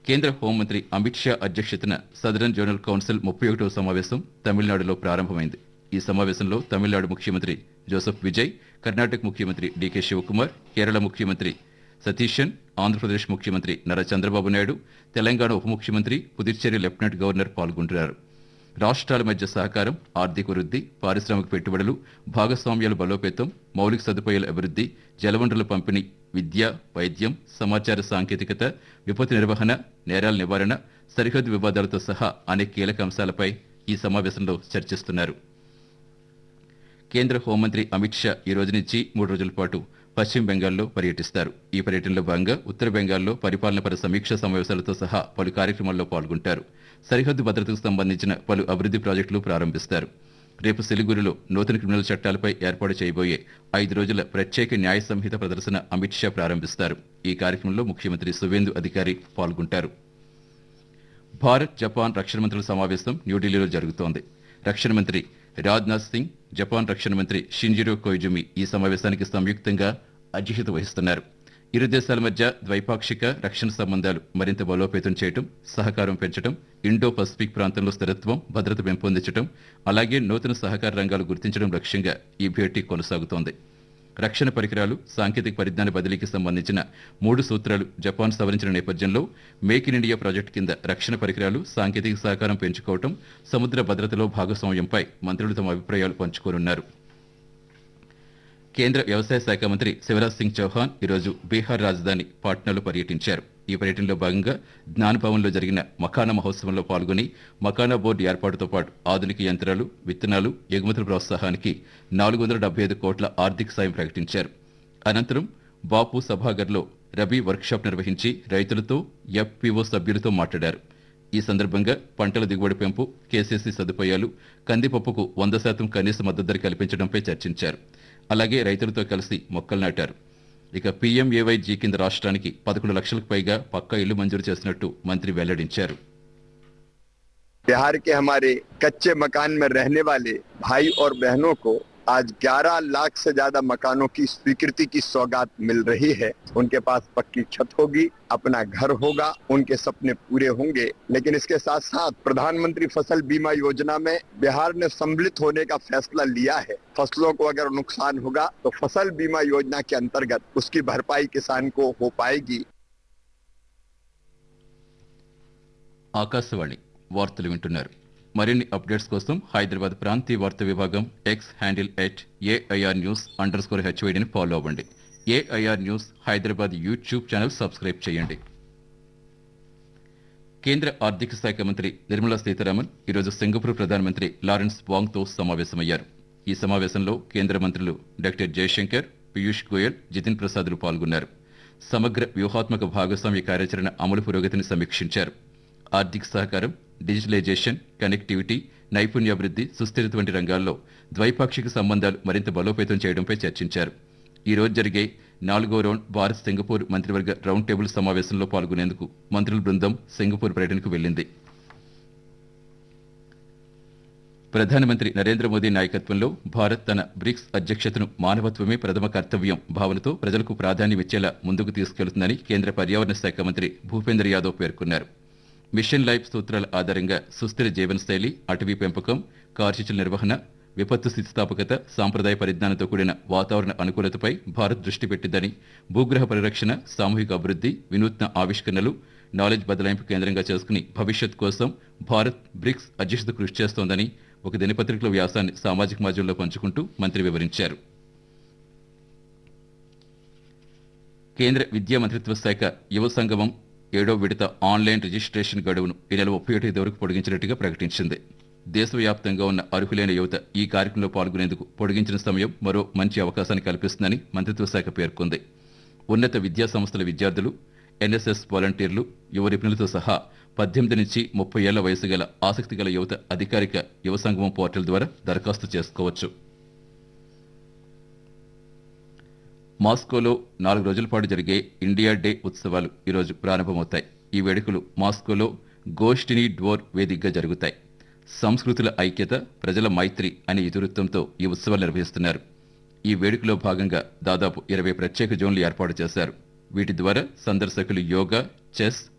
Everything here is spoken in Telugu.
కేంద్ర హోంమంత్రి అమిత్ షా అధ్యక్షతన సదరన్ జోనల్ కౌన్సిల్ ముప్పై ఒకటవ సమావేశం తమిళనాడులో ప్రారంభమైంది ఈ సమావేశంలో తమిళనాడు ముఖ్యమంత్రి జోసెఫ్ విజయ్ కర్ణాటక ముఖ్యమంత్రి డీకే శివకుమార్ కేరళ ముఖ్యమంత్రి సతీశన్ ఆంధ్రప్రదేశ్ ముఖ్యమంత్రి నారా చంద్రబాబు నాయుడు తెలంగాణ ఉప ముఖ్యమంత్రి పుదుచ్చేరి లెఫ్టినెంట్ గవర్నర్ పాల్గొంటున్నారు రాష్ట్రాల మధ్య సహకారం ఆర్థిక వృద్ధి పారిశ్రామిక పెట్టుబడులు భాగస్వామ్యాల బలోపేతం మౌలిక సదుపాయాల అభివృద్ధి జలవనరుల పంపిణీ విద్య వైద్యం సమాచార సాంకేతికత విపత్తు నిర్వహణ నేరాల నివారణ సరిహద్దు వివాదాలతో సహా అనేక కీలక అంశాలపై ఈ సమావేశంలో చర్చిస్తున్నారు కేంద్ర హోంమంత్రి అమిత్ షా ఈ రోజు నుంచి మూడు రోజుల పాటు పశ్చిమ బెంగాల్లో పర్యటిస్తారు ఈ పర్యటనలో భాగంగా ఉత్తర బెంగాల్లో పరిపాలనపర సమీక్షా సమావేశాలతో సహా పలు కార్యక్రమాల్లో పాల్గొంటారు సరిహద్దు భద్రతకు సంబంధించిన పలు అభివృద్ధి ప్రాజెక్టులు ప్రారంభిస్తారు రేపు సిలిగురిలో నూతన క్రిమినల్ చట్టాలపై ఏర్పాటు చేయబోయే ఐదు రోజుల ప్రత్యేక న్యాయ సంహిత ప్రదర్శన అమిత్ షా ప్రారంభిస్తారు ఈ కార్యక్రమంలో ముఖ్యమంత్రి సువేందు అధికారి పాల్గొంటారు భారత్ జపాన్ రక్షణ మంత్రుల సమావేశం న్యూఢిల్లీలో జరుగుతోంది రక్షణ మంత్రి రాజ్నాథ్ సింగ్ జపాన్ రక్షణ మంత్రి షింజిరో కొయిజుమి ఈ సమావేశానికి సంయుక్తంగా అధ్యక్షత వహిస్తున్నారు ఇరు దేశాల మధ్య ద్వైపాక్షిక రక్షణ సంబంధాలు మరింత బలోపేతం చేయడం సహకారం పెంచడం ఇండో పసిఫిక్ ప్రాంతంలో స్థిరత్వం భద్రత పెంపొందించడం అలాగే నూతన సహకార రంగాలు గుర్తించడం లక్ష్యంగా ఈ భేటీ కొనసాగుతోంది రక్షణ పరికరాలు సాంకేతిక పరిజ్ఞాన బదిలీకి సంబంధించిన మూడు సూత్రాలు జపాన్ సవరించిన నేపథ్యంలో మేక్ ఇన్ ఇండియా ప్రాజెక్టు కింద రక్షణ పరికరాలు సాంకేతిక సహకారం పెంచుకోవడం సముద్ర భద్రతలో భాగస్వామ్యంపై మంత్రులు తమ అభిప్రాయాలు పంచుకోనున్నారు కేంద్ర వ్యవసాయ శాఖ మంత్రి శివరాజ్ సింగ్ చౌహాన్ ఈరోజు బీహార్ రాజధాని పాట్నాలో పర్యటించారు ఈ పర్యటనలో భాగంగా జ్ఞాన్ భవన్లో జరిగిన మకానా మహోత్సవంలో పాల్గొని మకానా బోర్డు ఏర్పాటుతో పాటు ఆధునిక యంత్రాలు విత్తనాలు ఎగుమతుల ప్రోత్సాహానికి నాలుగు వందల డెబ్బై ఐదు కోట్ల ఆర్థిక సాయం ప్రకటించారు అనంతరం బాపు సభాగర్లో రబీ వర్క్షాప్ నిర్వహించి రైతులతో ఎఫ్పీఓ సభ్యులతో మాట్లాడారు ఈ సందర్భంగా పంటల దిగుబడి పెంపు కేసీసీ సదుపాయాలు కందిపప్పుకు వంద శాతం కనీస మద్దతు ధర కల్పించడంపై చర్చించారు అలాగే రైతులతో కలిసి మొక్కలు నాటారు ఇక పీఎంఏవైజీ కింద రాష్ట్రానికి పదకొండు లక్షలకు పైగా పక్కా ఇళ్లు మంజూరు చేసినట్టు మంత్రి వెల్లడించారు बिहार के हमारे कच्चे मकान में रहने वाले भाई और बहनों को आज 11 लाख से ज्यादा मकानों की स्वीकृति की सौगात मिल रही है उनके पास पक्की छत होगी अपना घर होगा उनके सपने पूरे होंगे लेकिन इसके साथ साथ प्रधानमंत्री फसल बीमा योजना में बिहार ने सम्मिलित होने का फैसला लिया है फसलों को अगर नुकसान होगा तो फसल बीमा योजना के अंतर्गत उसकी भरपाई किसान को हो पाएगी ఆకాశవాణి వార్తలు వింటున్నారు మరిన్ని అప్డేట్స్ కోసం హైదరాబాద్ ప్రాంతీయ వార్తా విభాగం X handle at AIR news under score హెచ్వైడిని ఫాలో అవ్వండి AIR news Hyderabad YouTube channel subscribe చేయండి కేంద్ర ఆర్థిక శాఖ మంత్రి నిర్మలా సీతారామన్ ఈరోజు సింగపూర్ ప్రధానమంత్రి లారెన్స్ వాంగ్తో సమావేశమయ్యారు ఈ సమావేశంలో కేంద్ర మంత్రులు డాక్టర్ జయశంకర్ పీయూష్ గోయల్ జితిన్ ప్రసాద్లు పాల్గొన్నారు సమగ్ర వ్యూహాత్మక భాగస్వామ్య కార్యాచరణ అమలు పురోగతిని సమీక్షించారు ఆర్థిక సహకారం డిజిటలైజేషన్ కనెక్టివిటీ నైపుణ్యాభివృద్ధి సుస్థిరత వంటి రంగాల్లో ద్వైపాక్షిక సంబంధాలు మరింత బలోపేతం చేయడంపై చర్చించారు ఈ రోజు జరిగే నాలుగో రౌండ్ భారత్ సింగపూర్ మంత్రివర్గ రౌండ్ టేబుల్ సమావేశంలో పాల్గొనేందుకు మంత్రుల బృందం సింగపూర్ పర్యటనకు వెళ్లింది ప్రధానమంత్రి నరేంద్ర మోదీ నాయకత్వంలో భారత్ తన బ్రిక్స్ అధ్యక్షతను మానవత్వమే ప్రథమ కర్తవ్యం భావనతో ప్రజలకు ప్రాధాన్యమిచ్చేలా ముందుకు తీసుకెళ్తుందని కేంద్ర పర్యావరణ శాఖ మంత్రి భూపేంద్ర యాదవ్ పేర్కొన్నారు మిషన్ లైఫ్ సూత్రాల ఆధారంగా సుస్థిర జీవనశైలి అటవీ పెంపకం కార్చిచుల నిర్వహణ విపత్తు స్థితిస్థాపకత సాంప్రదాయ పరిజ్ఞానంతో కూడిన వాతావరణ అనుకూలతపై భారత్ దృష్టి పెట్టిందని భూగ్రహ పరిరక్షణ సామూహిక అభివృద్ధి వినూత్న ఆవిష్కరణలు నాలెడ్జ్ బదలాయింపు కేంద్రంగా చేసుకుని భవిష్యత్ కోసం భారత్ బ్రిక్స్ అధ్యక్షత కృషి చేస్తోందని ఒక దినపత్రికలో వ్యాసాన్ని సామాజిక మాధ్యమంలో పంచుకుంటూ మంత్రి వివరించారు కేంద్ర విద్యా మంత్రిత్వ శాఖ యువ సంగమం ఏడో విడత ఆన్లైన్ రిజిస్ట్రేషన్ గడువును ఈ నెల ముప్పై ఒకటి వరకు పొడిగించినట్టుగా ప్రకటించింది దేశవ్యాప్తంగా ఉన్న అర్హులైన యువత ఈ కార్యక్రమంలో పాల్గొనేందుకు పొడిగించిన సమయం మరో మంచి అవకాశాన్ని కల్పిస్తుందని మంత్రిత్వ శాఖ పేర్కొంది ఉన్నత విద్యా సంస్థల విద్యార్థులు ఎన్ఎస్ఎస్ వాలంటీర్లు యువ నిపుణులతో సహా పద్దెనిమిది నుంచి ముప్పై ఏళ్ల వయసు గల ఆసక్తి గల యువత అధికారిక యువ సంగమం పోర్టల్ ద్వారా దరఖాస్తు చేసుకోవచ్చు మాస్కోలో నాలుగు రోజుల పాటు జరిగే ఇండియా డే ఉత్సవాలు ఈరోజు ప్రారంభమవుతాయి ఈ వేడుకలు మాస్కోలో గోష్ఠిని డ్వోర్ వేదికగా జరుగుతాయి సంస్కృతుల ఐక్యత ప్రజల మైత్రి అనే ఇతివృత్తంతో ఈ ఉత్సవాలు నిర్వహిస్తున్నారు ఈ వేడుకలో భాగంగా దాదాపు ఇరవై ప్రత్యేక జోన్లు ఏర్పాటు చేశారు వీటి ద్వారా సందర్శకులు యోగా చెస్